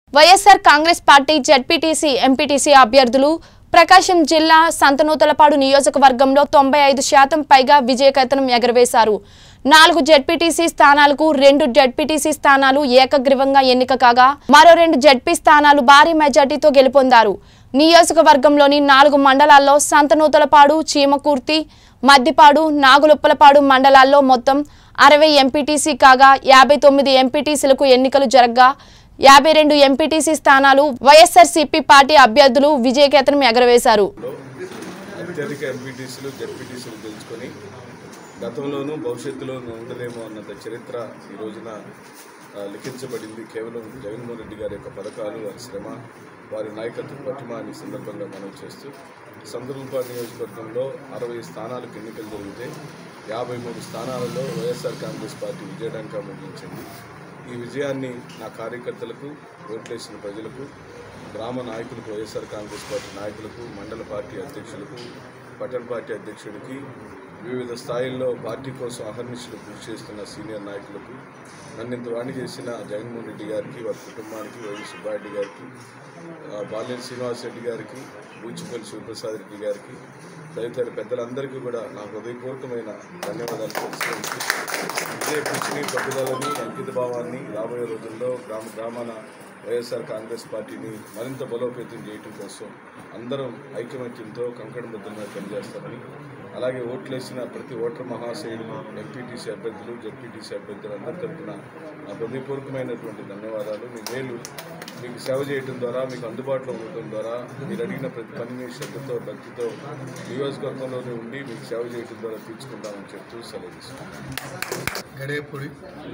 YSR Congress party ZPTC MPTC అభ్యర్థులు ప్రకాశం జిల్లా సంతనూతలపాడు నియోజకవర్గంలో తొంభై ఐదు శాతం పైగా విజయకేతనం ఎగరవేశారు నాలుగు జడ్పీటీసీ స్థానాలకు రెండు జడ్పీటీసీ స్థానాలు ఏకగ్రీవంగా ఎన్నిక కాగా మరో రెండు జడ్పీ స్థానాలు భారీ మెజార్టీతో గెలుపొందారు నియోజకవర్గంలోని నాలుగు మండలాల్లో సంతనూతలపాడు చీమకుర్తి మద్దిపాడు నాగులుప్పలపాడు మండలాల్లో మొత్తం అరవై ఎంపీటీసీ కాగా యాభై తొమ్మిది ఎంపీటీసీలకు ఎన్నికలు జరగ్గా యాభై రెండు ఎంపీటీసీ స్థానాలు వైఎస్ఆర్సీపీ పార్టీ అభ్యర్థులు విజయకేతనం ఎగరవేశారు లో అత్యధిక ఎంపీటీసీలు జెడ్పీటీసీలు గెలుచుకొని గతంలోనూ భవిష్యత్తులోనూ ఉండలేమో అన్నంత చరిత్ర ఈ రోజున ఆ, లిఖించబడింది కేవలం జగన్మోహన్ రెడ్డి గారి యొక్క పథకాలు వారి శ్రమ వారి నాయకత్వ పటిమ అని సందర్భంగా మనం చేస్తూ సందర్భపాడు నియోజకవర్గంలో అరవై స్థానాలకు ఎన్నికలు జరిగితే యాభై మూడు స్థానాలలో వైఎస్ఆర్ కాంగ్రెస్ పార్టీ విజయడంగా ముగించింది ఈ విజయాన్ని నా కార్యకర్తలకు ఓట్లేసిన ప్రజలకు గ్రామ నాయకులకు వైఎస్ఆర్ కాంగ్రెస్ పార్టీ నాయకులకు మండల పార్టీ అధ్యక్షులకు పట్టణ పార్టీ అధ్యక్షుడికి వివిధ స్థాయిల్లో పార్టీ కోసం అహర్నిశలు కృషి చేస్తున్న సీనియర్ నాయకులకు నన్ను ఇంత వాణి చేసిన జగన్మోహన్ రెడ్డి గారికి వారి కుటుంబానికి వైఎస్ సుబ్బారెడ్డి గారికి ఆ, బాలినేని శ్రీనివాస్ రెడ్డి గారికి బూచిపల్లి శివప్రసాద్ రెడ్డి గారికి తదితర పెద్దలందరికీ కూడా నా హృదయపూర్వకమైన ధన్యవాదాలు తెలుసుకుంటూ ఇదే కృషిని పట్టుదలని అంకిత భావాన్ని రాబోయే రోజుల్లో గ్రామ గ్రామాన వైఎస్ఆర్ కాంగ్రెస్ పార్టీని మరింత బలోపేతం చేయటం కోసం అందరం ఐకమత్యంతో కంకణ బద్దంగా పనిచేస్తామని అలాగే ఓట్లేసిన ప్రతి ఓటర్ మహాశయులు ఎంపీటీసీ అభ్యర్థులు జెడ్పీటీసీ అభ్యర్థులు అందరి తరఫున నా హృదయపూర్వకమైనటువంటి ధన్యవాదాలు మీ మేలు మీకు సేవ చేయడం ద్వారా మీకు అందుబాటులో ఉండటం ద్వారా మీరు అడిగిన ప్రతి పనిని శ్రద్ధతో భక్తితో నియోజకవర్గంలోనే ఉండి మీకు సేవ చేయడం ద్వారా తీర్చుకుంటామని చెప్తూ సెలవు తీసుకుంటాం గడేపూడి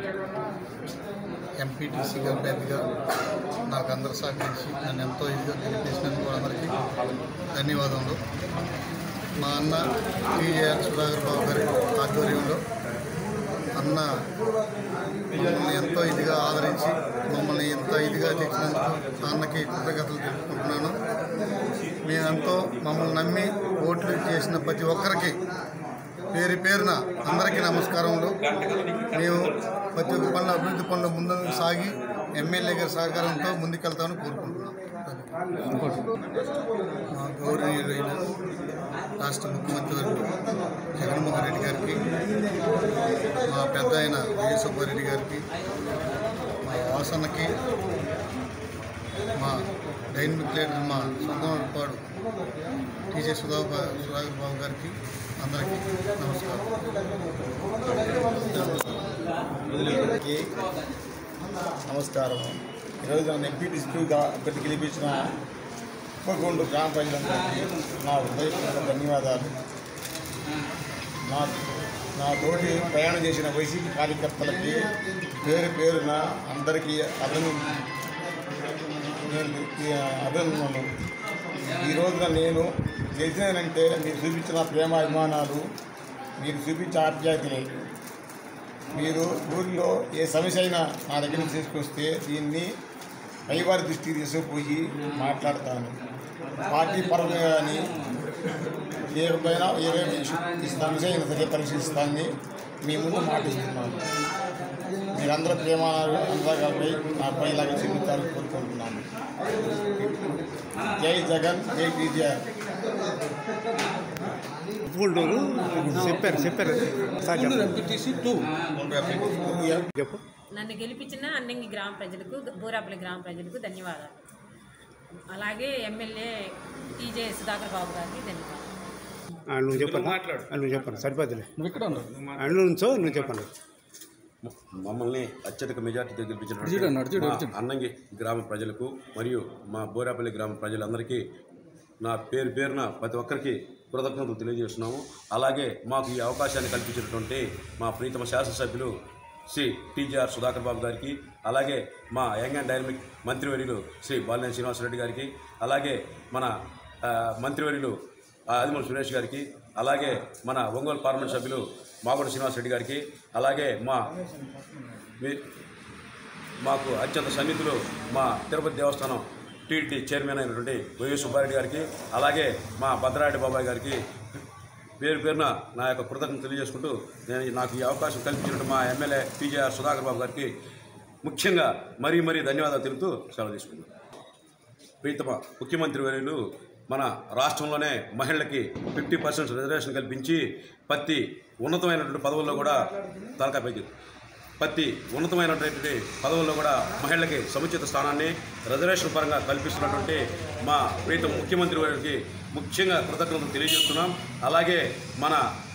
ఎంపీటీసీ అభ్యర్థిగా నాకు అందరు సహకరించి నన్ను ఎంతో ఇదిగా గెలిపించినందుకు అందరికీ ధన్యవాదములు మా అన్న టీజేఆర్ సుధాకర్ బాబు గారి ఆధ్వర్యంలో అన్న మమ్మల్ని ఎంతో ఇదిగా ఆదరించి మమ్మల్ని ఎంత ఇదిగా తెచ్చినందుకు ఆ అన్నకి కృతజ్ఞతలు తెలుపుకుంటున్నాను మేమెంతో మమ్మల్ని నమ్మి ఓట్లు చేసిన ప్రతి ఒక్కరికి పేరు పేరున అందరికీ నమస్కారములు మేము ప్రతి ఒక్క పనుల అభివృద్ధి పనులు ముందుకు సాగి ఎమ్మెల్యే గారి సహకారంతో ముందుకెళ్తామని కోరుకుంటున్నాం మా గౌరవనీయులైన రాష్ట్ర ముఖ్యమంత్రి వర్యులు జగన్మోహన్ రెడ్డి గారికి మా పెద్ద ఆయన విజయ సుబ్బారెడ్డి గారికి మా వాసన్నకి మా డైనమిక్ లీడర్ మా సొంతపాడు టీజే సుధా సుధాకర్ బాబు గారికి అందరికీ నమస్కారం ప్రజలందరికీ నమస్కారం ఈరోజు నన్ను ఎంపీటీసీగా అభ్యర్థి గెలిపించిన ఉప్పగొండు గ్రామ ప్రజలందరికీ నా హృదయపూర్వక ధన్యవాదాలు నా నా తోటి ప్రయాణం చేసిన వైసీపీ కార్యకర్తలకి పేరు పేరున అందరికీ అభినందన నేను ఈ అభినందనలు ఈ రోజున నేను చేసినానంటే మీరు చూపించిన ప్రేమ అభిమానాలు మీరు చూపించే ఆప్యాయతలే మీరు ఊరిలో ఏ సమస్య అయినా నా దగ్గర నుంచి తీసుకొస్తే దీన్ని పైవారి దృష్టికి తీసుకుపోయి మాట్లాడతాను పార్టీ పరంగా కానీ ఏమైనా ఏమేమి ఈ సమస్య అయినా సరే పరిశీలిస్తానని మీ ముందు మాటిస్తున్నాను మీరందరూ ప్రేమ అందరిపై నాపై ఇలాగే చెందుతారని కోరుకుంటున్నాను జై జగన్ జై కేజీఆర్ గుంటూరు చెప్పారు చెప్పారు సార్ చెప్పు నన్ను గెలిపించిన అన్నంగి గ్రామ ప్రజలకు బూరాపల్లి గ్రామ ప్రజలకు ధన్యవాదాలు అలాగే ఎమ్మెల్యే టీజే సుధాకర్ బాబు గారికి ధన్యవాదాలు ఆ, నువ్వు చెప్పండి ఆ, నువ్వు చెప్పండి సరిపోతులే ఆ, నువ్వు నుంచో నువ్వు చెప్పండి మమ్మల్ని అత్యధిక మెజార్టీతో గెలిపించినటువంటి మా అన్నంగి గ్రామ ప్రజలకు మరియు మా బోరాపల్లి గ్రామ ప్రజలందరికీ నా పేరు పేరున ప్రతి ఒక్కరికి కృతజ్ఞతలు తెలియజేస్తున్నాము అలాగే మాకు ఈ అవకాశాన్ని కల్పించినటువంటి మా ప్రీతమ శాసనసభ్యులు శ్రీ టీజీఆర్ సుధాకర్ బాబు గారికి అలాగే మా యంగ్ అండ్ డైనమిక్ మంత్రివర్యులు శ్రీ బాలినేని శ్రీనివాసరెడ్డి గారికి అలాగే మన ఆ, మంత్రివర్యులు ఆ, ఆదిమూల సురేష్ గారికి అలాగే మన ఒంగోలు పార్లమెంట్ సభ్యులు మాగుడ శ్రీనివాసరెడ్డి గారికి అలాగే మా మీ- మాకు అత్యంత సన్నిధులు మా తిరుపతి దేవస్థానం టీటీ చైర్మన్ అయినటువంటి వైఎస్ సుబ్బారెడ్డి గారికి అలాగే మా భద్రారెడ్డి బాబాయ్ గారికి పేరు పేరున నా యొక్క కృతజ్ఞత తెలియజేసుకుంటూ నేను నాకు ఈ అవకాశం కల్పించినట్టు మా ఎమ్మెల్యే పీజేఆర్ సుధాకర్ బాబు గారికి ముఖ్యంగా మరీ మరీ ధన్యవాదాలు తెలుపుతూ సెలవు తీసుకున్నాను ప్రీతమ ముఖ్యమంత్రి వర్యులు మన రాష్ట్రంలోనే మహిళలకి ఫిఫ్టీ పర్సెంట్ రిజర్వేషన్ కల్పించి ప్రతి ఉన్నతమైనటువంటి పదవుల్లో కూడా తలకాపై ప్రతి ఉన్నతమైనటువంటి పదవుల్లో కూడా మహిళలకి సముచిత స్థానాన్ని రిజర్వేషన్ పరంగా కల్పిస్తున్నటువంటి మా ప్రీతం ముఖ్యమంత్రి వారికి ముఖ్యంగా కృతజ్ఞతలు తెలియజేస్తున్నాం అలాగే మన